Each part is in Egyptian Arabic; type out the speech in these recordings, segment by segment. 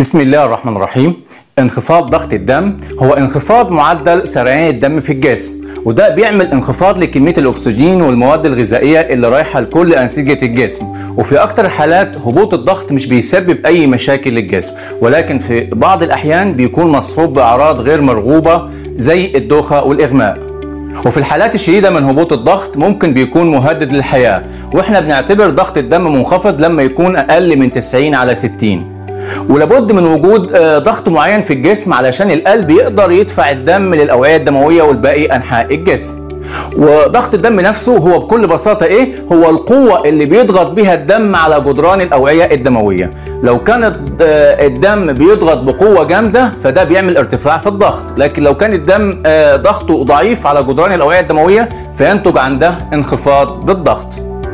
بسم الله الرحمن الرحيم انخفاض ضغط الدم هو انخفاض معدل سريان الدم في الجسم وده بيعمل انخفاض لكمية الأكسجين والمواد الغذائية اللي رايحة لكل أنسجة الجسم وفي أكتر الحالات هبوط الضغط مش بيسبب أي مشاكل للجسم ولكن في بعض الأحيان بيكون مصحوب بأعراض غير مرغوبة زي الدوخة والإغماء وفي الحالات الشديدة من هبوط الضغط ممكن بيكون مهدد للحياة واحنا بنعتبر ضغط الدم منخفض لما يكون أقل من 90 على 60 ولابد من وجود آه، ضغط معين في الجسم علشان القلب يقدر يدفع الدم للأوعية الدموية والباقي أنحاء الجسم وضغط الدم نفسه هو بكل بساطة ايه؟ هو القوة اللي بيضغط بيها الدم على جدران الأوعية الدموية لو كان الد- آه، الدم بيضغط بقوة جامدة فده بيعمل ارتفاع في الضغط لكن لو كان الدم آه، ضغطه ضعيف على جدران الأوعية الدموية فينتج عن ده انخفاض بالضغط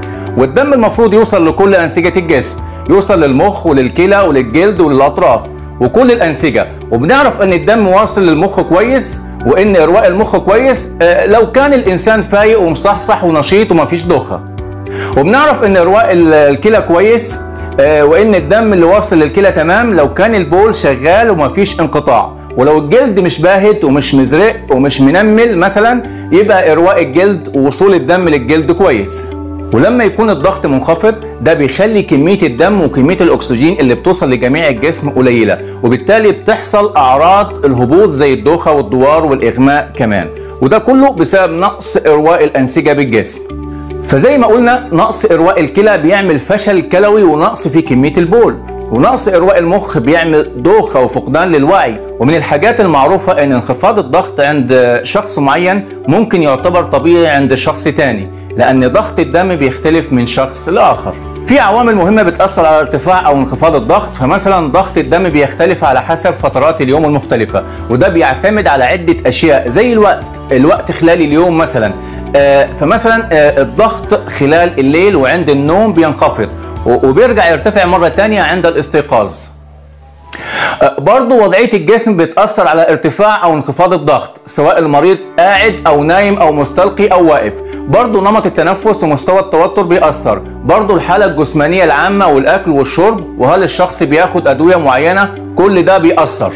والدم المفروض يوصل لكل أنسجة الجسم يوصل للمخ وللكلى وللجلد وللأطراف وكل الأنسجة وبنعرف أن الدم واصل للمخ كويس وأن إرواء المخ كويس آه، لو كان الإنسان فايق ومصحصح ونشيط ومفيش دوخة وبنعرف أن إرواء ال- الكلى كويس آه، وأن الدم اللي واصل للكلى تمام لو كان البول شغال ومفيش انقطاع ولو الجلد مش باهت ومش مزرق ومش منمل مثلا يبقى إرواء الجلد ووصول الدم للجلد كويس ولما يكون الضغط منخفض ده بيخلي كمية الدم وكمية الأكسجين اللي بتوصل لجميع الجسم قليلة وبالتالي بتحصل أعراض الهبوط زي الدوخة والدوار والإغماء كمان وده كله بسبب نقص إرواء الأنسجة بالجسم فزي ما قلنا نقص إرواء الكلى بيعمل فشل كلوي ونقص في كمية البول ونقص إرواء المخ بيعمل دوخة وفقدان للوعي ومن الحاجات المعروفة أن انخفاض الضغط عند شخص معين ممكن يعتبر طبيعي عند شخص تاني لأن ضغط الدم بيختلف من شخص لآخر في عوامل مهمة بتأثر على ارتفاع أو انخفاض الضغط فمثلا ضغط الدم بيختلف على حسب فترات اليوم المختلفة وده بيعتمد على عدة أشياء زي الوقت الوقت خلال اليوم مثلا آه، فمثلا آه، الضغط خلال الليل وعند النوم بينخفض و- وبيرجع يرتفع مرة تانية عند الاستيقاظ آه، برضو وضعية الجسم بتأثر على ارتفاع أو انخفاض الضغط سواء المريض قاعد أو نايم أو مستلقي أو واقف برضو نمط التنفس ومستوى التوتر بيأثر برضو الحالة الجسمانية العامة والأكل والشرب وهل الشخص بياخد أدوية معينة كل ده بيأثر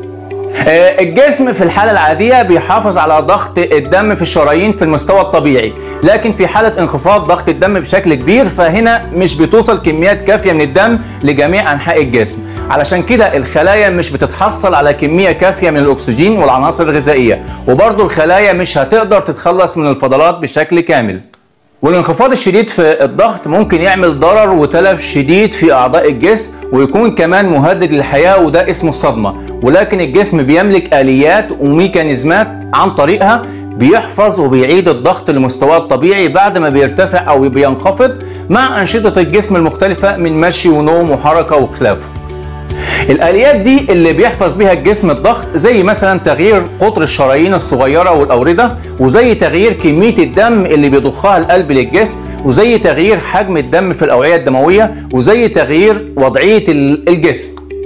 آه، الجسم في الحالة العادية بيحافظ على ضغط الدم في الشرايين في المستوى الطبيعي لكن في حالة انخفاض ضغط الدم بشكل كبير فهنا مش بتوصل كميات كافية من الدم لجميع أنحاء الجسم علشان كده الخلايا مش بتتحصل على كمية كافية من الأكسجين والعناصر الغذائية وبرضه الخلايا مش هتقدر تتخلص من الفضلات بشكل كامل والانخفاض الشديد في الضغط ممكن يعمل ضرر وتلف شديد في اعضاء الجسم ويكون كمان مهدد للحياه وده اسمه الصدمه ولكن الجسم بيملك اليات وميكانيزمات عن طريقها بيحفظ وبيعيد الضغط لمستواه الطبيعي بعد ما بيرتفع او بينخفض مع انشطه الجسم المختلفه من مشي ونوم وحركه وخلافه الاليات دي اللي بيحفظ بيها الجسم الضغط زي مثلا تغيير قطر الشرايين الصغيره والاورده وزي تغيير كميه الدم اللي بيضخها القلب للجسم وزي تغيير حجم الدم في الاوعيه الدمويه وزي تغيير وضعيه ال- الجسم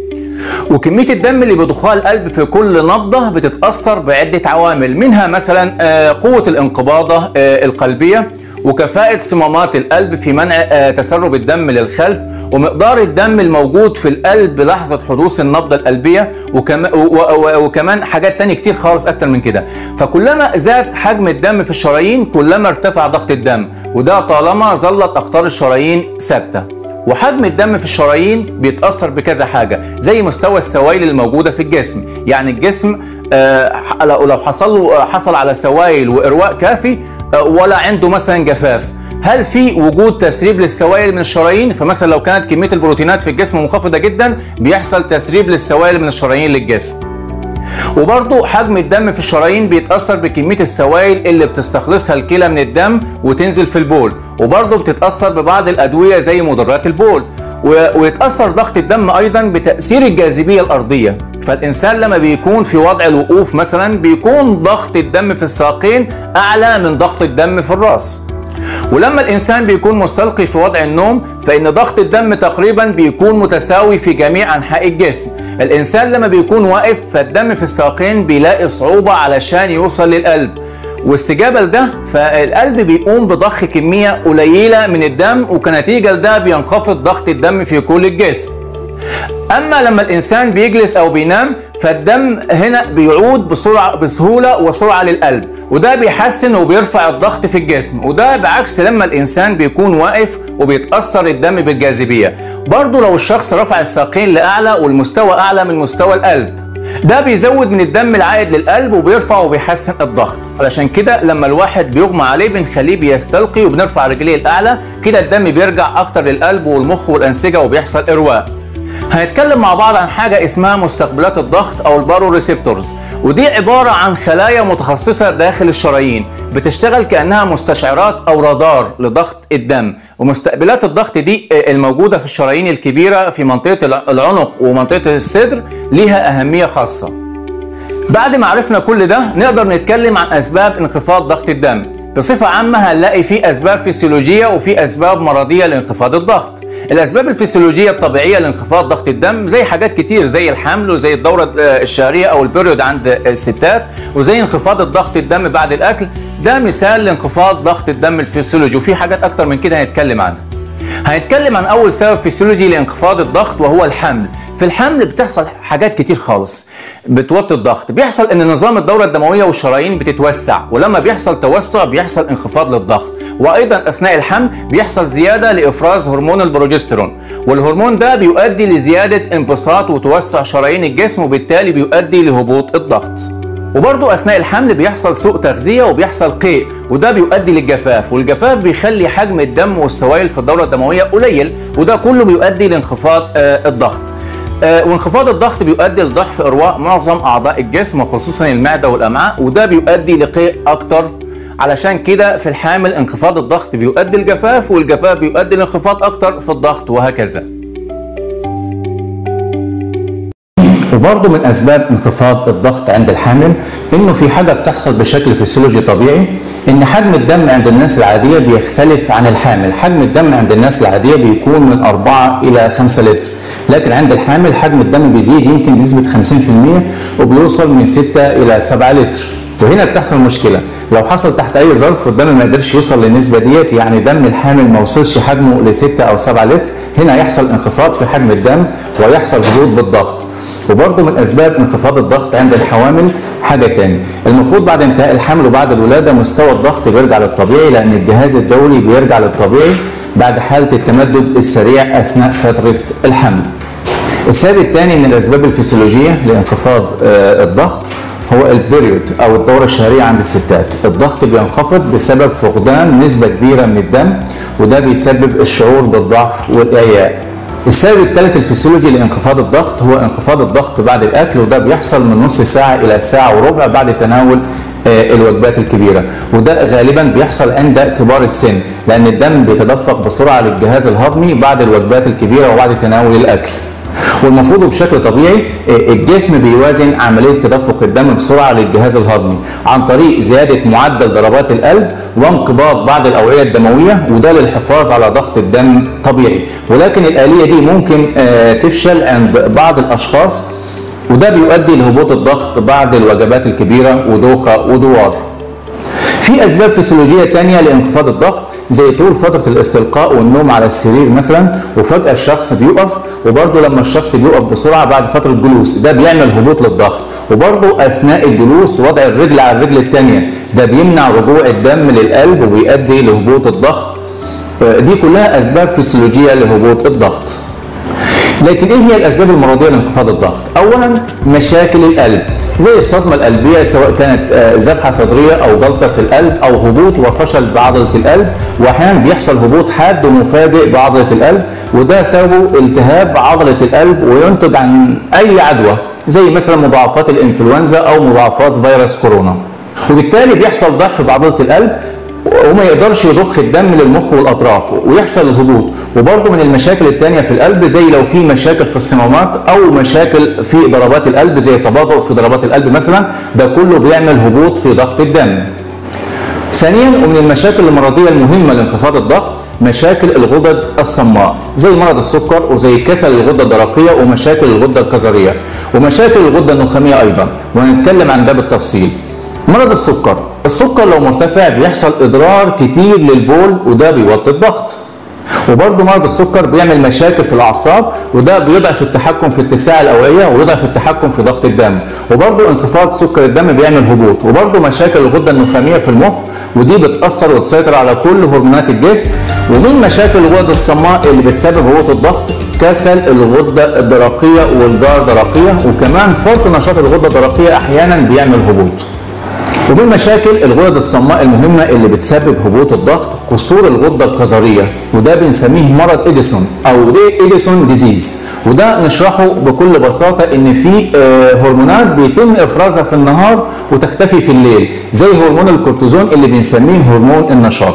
وكميه الدم اللي بيضخها القلب في كل نبضه بتتاثر بعده عوامل منها مثلا آه، قوه الانقباضه آه، القلبيه وكفاءه صمامات القلب في منع آه، تسرب الدم للخلف ومقدار الدم الموجود في القلب لحظه حدوث النبضه القلبيه وكما و- و- وكمان حاجات تانية كتير خالص اكتر من كده فكلما زاد حجم الدم في الشرايين كلما ارتفع ضغط الدم وده طالما ظلت اقطار الشرايين ثابته وحجم الدم في الشرايين بيتأثر بكذا حاجة زي مستوى السوائل الموجودة في الجسم يعني الجسم آه، لو لو حصل له حصل على سوائل وإرواء كافي آه، ولا عنده مثلا جفاف هل في وجود تسريب للسوائل من الشرايين فمثلا لو كانت كمية البروتينات في الجسم منخفضة جدا بيحصل تسريب للسوائل من الشرايين للجسم وبرضه حجم الدم في الشرايين بيتأثر بكمية السوائل اللي بتستخلصها الكلى من الدم وتنزل في البول وبرضه بتتأثر ببعض الأدوية زي مضرات البول و- ويتأثر ضغط الدم أيضا بتأثير الجاذبية الأرضية فالإنسان لما بيكون في وضع الوقوف مثلا بيكون ضغط الدم في الساقين أعلى من ضغط الدم في الرأس ولما الانسان بيكون مستلقي في وضع النوم فان ضغط الدم تقريبا بيكون متساوي في جميع انحاء الجسم الانسان لما بيكون واقف فالدم في الساقين بيلاقي صعوبة علشان يوصل للقلب واستجابة لده فالقلب بيقوم بضخ كمية قليلة من الدم وكنتيجة لده بينخفض ضغط الدم في كل الجسم اما لما الانسان بيجلس او بينام فالدم هنا بيعود بسرعه بسهوله وسرعه للقلب وده بيحسن وبيرفع الضغط في الجسم وده بعكس لما الانسان بيكون واقف وبيتاثر الدم بالجاذبيه برضه لو الشخص رفع الساقين لاعلى والمستوى اعلى من مستوى القلب ده بيزود من الدم العائد للقلب وبيرفع وبيحسن الضغط علشان كده لما الواحد بيغمى عليه بنخليه بيستلقي وبنرفع رجليه الاعلى كده الدم بيرجع اكتر للقلب والمخ والانسجه وبيحصل ارواء هنتكلم مع بعض عن حاجة اسمها مستقبلات الضغط أو البارو ريسبتورز ودي عبارة عن خلايا متخصصة داخل الشرايين بتشتغل كأنها مستشعرات أو رادار لضغط الدم ومستقبلات الضغط دي الموجودة في الشرايين الكبيرة في منطقة العنق ومنطقة الصدر ليها أهمية خاصة بعد ما عرفنا كل ده نقدر نتكلم عن أسباب انخفاض ضغط الدم بصفة عامة هنلاقي في أسباب فسيولوجية وفي أسباب مرضية لانخفاض الضغط الاسباب الفسيولوجيه الطبيعيه لانخفاض ضغط الدم زي حاجات كتير زي الحمل وزي الدوره الشهريه او البريود عند الستات وزي انخفاض الضغط الدم بعد الاكل ده مثال لانخفاض ضغط الدم الفسيولوجي وفي حاجات اكتر من كده هنتكلم عنها هنتكلم عن اول سبب فسيولوجي لانخفاض الضغط وهو الحمل في الحمل بتحصل حاجات كتير خالص بتوطي الضغط بيحصل ان نظام الدوره الدمويه والشرايين بتتوسع ولما بيحصل توسع بيحصل انخفاض للضغط وايضا اثناء الحمل بيحصل زياده لافراز هرمون البروجسترون والهرمون ده بيؤدي لزياده انبساط وتوسع شرايين الجسم وبالتالي بيؤدي لهبوط الضغط وبرضه اثناء الحمل بيحصل سوء تغذيه وبيحصل قيء وده بيؤدي للجفاف والجفاف بيخلي حجم الدم والسوائل في الدوره الدمويه قليل وده كله بيؤدي لانخفاض آه الضغط آه وانخفاض الضغط بيؤدي لضعف ارواء معظم اعضاء الجسم وخصوصا المعده والامعاء وده بيؤدي لقيء اكتر علشان كده في الحامل انخفاض الضغط بيؤدي للجفاف والجفاف بيؤدي لانخفاض اكتر في الضغط وهكذا وبرضه من اسباب انخفاض الضغط عند الحامل انه في حاجه بتحصل بشكل فسيولوجي طبيعي ان حجم الدم عند الناس العاديه بيختلف عن الحامل، حجم الدم عند الناس العاديه بيكون من 4 الى 5 لتر، لكن عند الحامل حجم الدم بيزيد يمكن بنسبه 50% وبيوصل من 6 الى 7 لتر. وهنا بتحصل مشكله لو حصل تحت اي ظرف والدم ما قدرش يوصل للنسبه ديت يعني دم الحامل ما وصلش حجمه ل 6 او 7 لتر هنا يحصل انخفاض في حجم الدم ويحصل هبوط بالضغط وبرضه من اسباب انخفاض الضغط عند الحوامل حاجه تاني المفروض بعد انتهاء الحمل وبعد الولاده مستوى الضغط بيرجع للطبيعي لان الجهاز الدوري بيرجع للطبيعي بعد حاله التمدد السريع اثناء فتره الحمل السبب الثاني من الاسباب الفسيولوجيه لانخفاض الضغط هو البريود او الدوره الشهريه عند الستات الضغط بينخفض بسبب فقدان نسبه كبيره من الدم وده بيسبب الشعور بالضعف والاعياء السبب الثالث الفسيولوجي لانخفاض الضغط هو انخفاض الضغط بعد الاكل وده بيحصل من نص ساعه الى ساعه وربع بعد تناول الوجبات الكبيره وده غالبا بيحصل عند كبار السن لان الدم بيتدفق بسرعه للجهاز الهضمي بعد الوجبات الكبيره وبعد تناول الاكل والمفروض بشكل طبيعي الجسم بيوازن عمليه تدفق الدم بسرعه للجهاز الهضمي عن طريق زياده معدل ضربات القلب وانقباض بعض الاوعيه الدمويه وده للحفاظ على ضغط الدم طبيعي ولكن الاليه دي ممكن تفشل عند بعض الاشخاص وده بيؤدي لهبوط الضغط بعد الوجبات الكبيره ودوخه ودوار في اسباب فسيولوجيه تانية لانخفاض الضغط زي طول فترة الاستلقاء والنوم على السرير مثلا وفجأة الشخص بيقف وبرضه لما الشخص بيقف بسرعة بعد فترة جلوس ده بيعمل هبوط للضغط وبرضه أثناء الجلوس وضع الرجل على الرجل الثانية ده بيمنع رجوع الدم للقلب وبيؤدي لهبوط الضغط دي كلها أسباب فسيولوجية لهبوط الضغط لكن ايه هي الاسباب المرضيه لانخفاض الضغط؟ اولا مشاكل القلب زي الصدمه القلبيه سواء كانت ذبحه صدريه او جلطه في القلب او هبوط وفشل بعضله القلب واحيانا بيحصل هبوط حاد ومفاجئ بعضله القلب وده سببه التهاب عضله القلب وينتج عن اي عدوى زي مثلا مضاعفات الانفلونزا او مضاعفات فيروس كورونا وبالتالي بيحصل ضعف بعضله القلب وما يقدرش يضخ الدم للمخ والاطراف ويحصل الهبوط وبرضه من المشاكل الثانيه في القلب زي لو في مشاكل في الصمامات او مشاكل في ضربات القلب زي تباطؤ في ضربات القلب مثلا ده كله بيعمل هبوط في ضغط الدم. ثانيا ومن المشاكل المرضيه المهمه لانخفاض الضغط مشاكل الغدد الصماء زي مرض السكر وزي كسل الغده الدرقيه ومشاكل الغده الكظريه ومشاكل الغده النخاميه ايضا وهنتكلم عن ده بالتفصيل. مرض السكر السكر لو مرتفع بيحصل اضرار كتير للبول وده بيوطي الضغط وبرضه مرض السكر بيعمل مشاكل في الاعصاب وده بيضعف التحكم في اتساع الاوعيه ويضعف التحكم في ضغط الدم وبرضه انخفاض سكر الدم بيعمل هبوط وبرضه مشاكل الغده النخاميه في المخ ودي بتاثر وتسيطر على كل هرمونات الجسم ومن مشاكل الغده الصماء اللي بتسبب هبوط الضغط كسل الغده الدرقيه والجار درقيه وكمان فرط نشاط الغده الدرقيه احيانا بيعمل هبوط ومن مشاكل الغدد الصماء المهمه اللي بتسبب هبوط الضغط قصور الغده الكظريه وده بنسميه مرض اديسون او اديسون ديزيز وده نشرحه بكل بساطه ان في هرمونات بيتم افرازها في النهار وتختفي في الليل زي هرمون الكورتيزون اللي بنسميه هرمون النشاط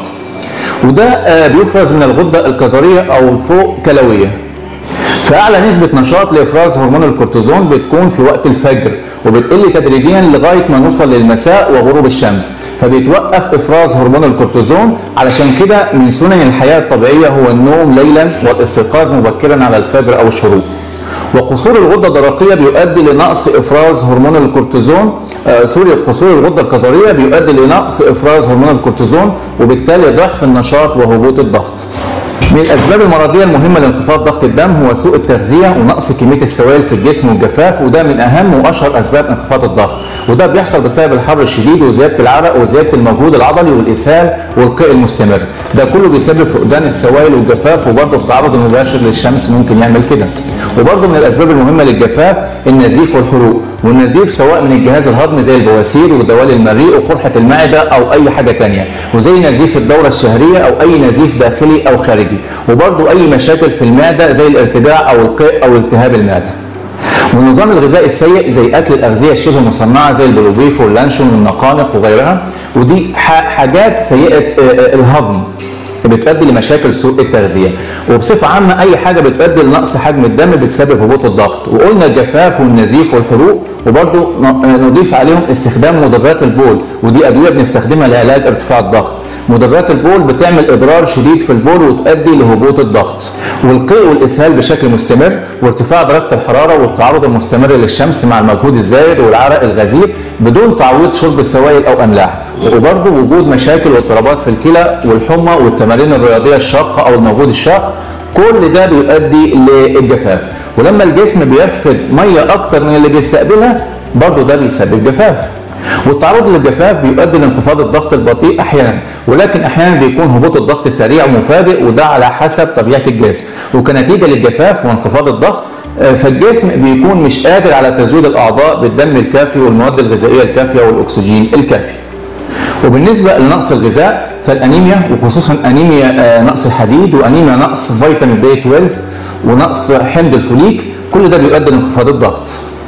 وده بيفرز من الغده الكظريه او الفوق كلويه فاعلى نسبه نشاط لافراز هرمون الكورتيزون بتكون في وقت الفجر وبتقل تدريجيا لغايه ما نوصل للمساء وغروب الشمس فبيتوقف افراز هرمون الكورتيزون علشان كده من سنن الحياه الطبيعيه هو النوم ليلا والاستيقاظ مبكرا على الفجر او الشروق وقصور الغده الدرقيه بيؤدي لنقص افراز هرمون الكورتيزون آه سوري قصور الغده الكظريه بيؤدي لنقص افراز هرمون الكورتيزون وبالتالي ضعف النشاط وهبوط الضغط من الاسباب المرضيه المهمه لانخفاض ضغط الدم هو سوء التغذيه ونقص كميه السوائل في الجسم والجفاف وده من اهم واشهر اسباب انخفاض الضغط وده بيحصل بسبب الحر الشديد وزياده العرق وزياده المجهود العضلي والاسهال والقيء المستمر ده كله بيسبب فقدان السوائل والجفاف وبرضه التعرض المباشر للشمس ممكن يعمل كده وبرضه من الاسباب المهمه للجفاف النزيف والحروق والنزيف سواء من الجهاز الهضمي زي البواسير ودوال المريء وقرحه المعده او اي حاجه تانية وزي نزيف الدوره الشهريه او اي نزيف داخلي او خارجي وبرضه اي مشاكل في المعده زي الارتجاع او القيء او التهاب المعده والنظام الغذائي السيء زي اكل الاغذيه الشبه مصنعه زي البلوبيف واللانشون والنقانق وغيرها ودي حاجات سيئه الهضم بتؤدي لمشاكل سوء التغذيه وبصفه عامه اي حاجه بتؤدي لنقص حجم الدم بتسبب هبوط الضغط وقلنا الجفاف والنزيف والحروق وبرضه نضيف عليهم استخدام مضادات البول ودي ادويه بنستخدمها لعلاج ارتفاع الضغط مضادات البول بتعمل اضرار شديد في البول وتؤدي لهبوط الضغط والقيء والاسهال بشكل مستمر وارتفاع درجه الحراره والتعرض المستمر للشمس مع المجهود الزايد والعرق الغزير بدون تعويض شرب السوائل او املاح وبرضه وجود مشاكل واضطرابات في الكلى والحمى والتمارين الرياضيه الشاقه او المجهود الشاق كل ده بيؤدي للجفاف ولما الجسم بيفقد ميه اكتر من اللي بيستقبلها برضه ده بيسبب جفاف والتعرض للجفاف بيؤدي لانخفاض الضغط البطيء احيانا ولكن احيانا بيكون هبوط الضغط سريع ومفاجئ وده على حسب طبيعه الجسم وكنتيجه للجفاف وانخفاض الضغط فالجسم بيكون مش قادر على تزويد الاعضاء بالدم الكافي والمواد الغذائيه الكافيه والاكسجين الكافي وبالنسبه لنقص الغذاء فالانيميا وخصوصا انيميا نقص الحديد وانيميا نقص فيتامين بي 12 ونقص حمض الفوليك كل ده بيؤدي لانخفاض الضغط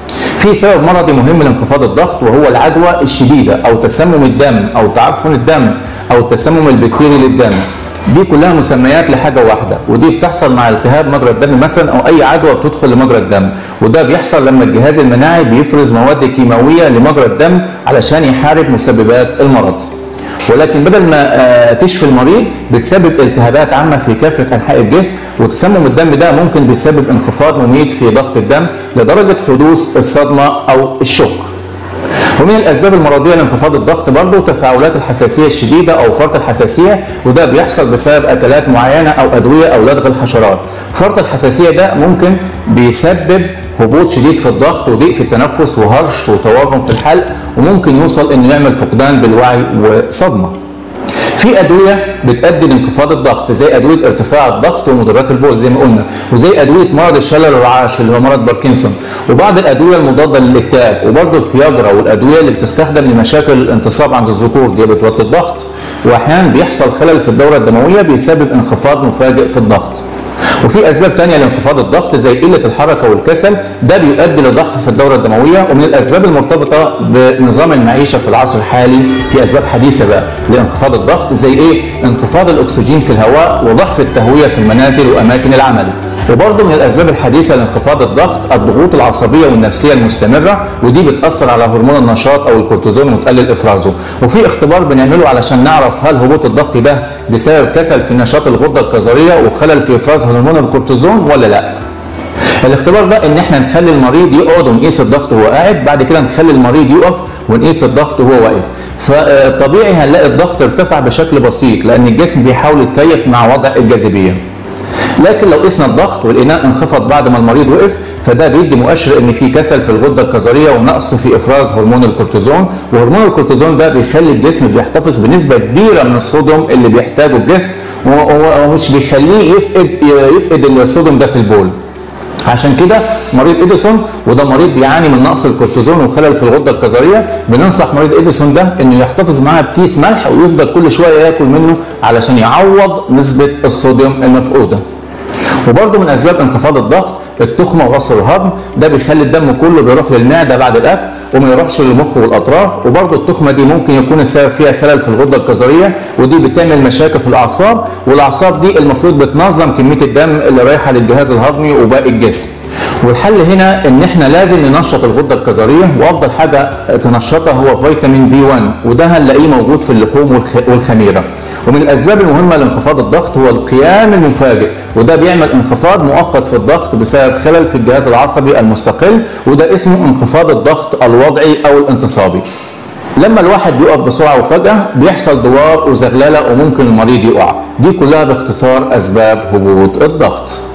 في سبب مرضي مهم لانخفاض الضغط وهو العدوى الشديده او تسمم الدم او تعفن الدم او التسمم البكتيري للدم دي كلها مسميات لحاجه واحده ودي بتحصل مع التهاب مجرى الدم مثلا او اي عدوى بتدخل لمجرى الدم وده بيحصل لما الجهاز المناعي بيفرز مواد كيماويه لمجرى الدم علشان يحارب مسببات المرض ولكن بدل ما تشفي المريض بتسبب التهابات عامه في كافه انحاء الجسم وتسمم الدم ده ممكن بيسبب انخفاض مميت في ضغط الدم لدرجه حدوث الصدمه او الشوك. ومن الاسباب المرضيه لانخفاض الضغط برضه تفاعلات الحساسيه الشديده او فرط الحساسيه وده بيحصل بسبب اكلات معينه او ادويه او لدغ الحشرات. فرط الحساسيه ده ممكن بيسبب هبوط شديد في الضغط وضيق في التنفس وهرش وتورم في الحلق وممكن يوصل انه يعمل فقدان بالوعي وصدمه. في ادويه بتؤدي لانخفاض الضغط زي ادويه ارتفاع الضغط ومضادات البول زي ما قلنا وزي ادويه مرض الشلل الرعاش اللي هو مرض باركنسون وبعض الادويه المضاده للاكتئاب وبرضه الفياجرا والادويه اللي بتستخدم لمشاكل الانتصاب عند الذكور دي بتوطي الضغط واحيانا بيحصل خلل في الدوره الدمويه بيسبب انخفاض مفاجئ في الضغط وفي اسباب تانية لانخفاض الضغط زي قله الحركه والكسل ده بيؤدي لضعف في الدوره الدمويه ومن الاسباب المرتبطه بنظام المعيشه في العصر الحالي في اسباب حديثه بقى لانخفاض الضغط زي ايه انخفاض الاكسجين في الهواء وضعف التهويه في المنازل واماكن العمل وبرضه من الاسباب الحديثه لانخفاض الضغط الضغوط العصبيه والنفسيه المستمره ودي بتاثر على هرمون النشاط او الكورتيزون وتقلل افرازه وفي اختبار بنعمله علشان نعرف هل هبوط الضغط ده بسبب كسل في نشاط الغده الكظريه وخلل في افراز هرمون الكورتيزون ولا لا الاختبار ده ان احنا نخلي المريض يقعد ونقيس الضغط وهو قاعد بعد كده نخلي المريض يقف ونقيس الضغط وهو واقف فطبيعي هنلاقي الضغط ارتفع بشكل بسيط لان الجسم بيحاول يتكيف مع وضع الجاذبيه لكن لو قسنا الضغط ولقيناه انخفض بعد ما المريض وقف فده بيدي مؤشر ان في كسل في الغده الكظريه ونقص في افراز هرمون الكورتيزون وهرمون الكورتيزون ده بيخلي الجسم بيحتفظ بنسبه كبيره من الصوديوم اللي بيحتاجه الجسم ومش بيخليه يفقد يفقد الصوديوم ده في البول عشان كده مريض اديسون وده مريض بيعاني من نقص الكورتيزون وخلل في الغده الكظريه بننصح مريض اديسون ده انه يحتفظ معاه بكيس ملح ويفضل كل شويه ياكل منه علشان يعوض نسبه الصوديوم المفقوده وبرضه من اسباب انخفاض الضغط التخمه وغصر الهضم ده بيخلي الدم كله بيروح للمعده بعد الاكل وما يروحش للمخ والاطراف وبرضه التخمه دي ممكن يكون السبب فيها خلل في الغده الكظريه ودي بتعمل مشاكل في الاعصاب والاعصاب دي المفروض بتنظم كميه الدم اللي رايحه للجهاز الهضمي وباقي الجسم والحل هنا ان احنا لازم ننشط الغده الكظريه وافضل حاجه تنشطها هو فيتامين بي 1 وده هنلاقيه موجود في اللحوم والخميره ومن الاسباب المهمه لانخفاض الضغط هو القيام المفاجئ وده بيعمل انخفاض مؤقت في الضغط بسبب خلل في الجهاز العصبي المستقل وده اسمه انخفاض الضغط الوضعي او الانتصابي لما الواحد بيقف بسرعه وفجاه بيحصل دوار وزغلله وممكن المريض يقع دي كلها باختصار اسباب هبوط الضغط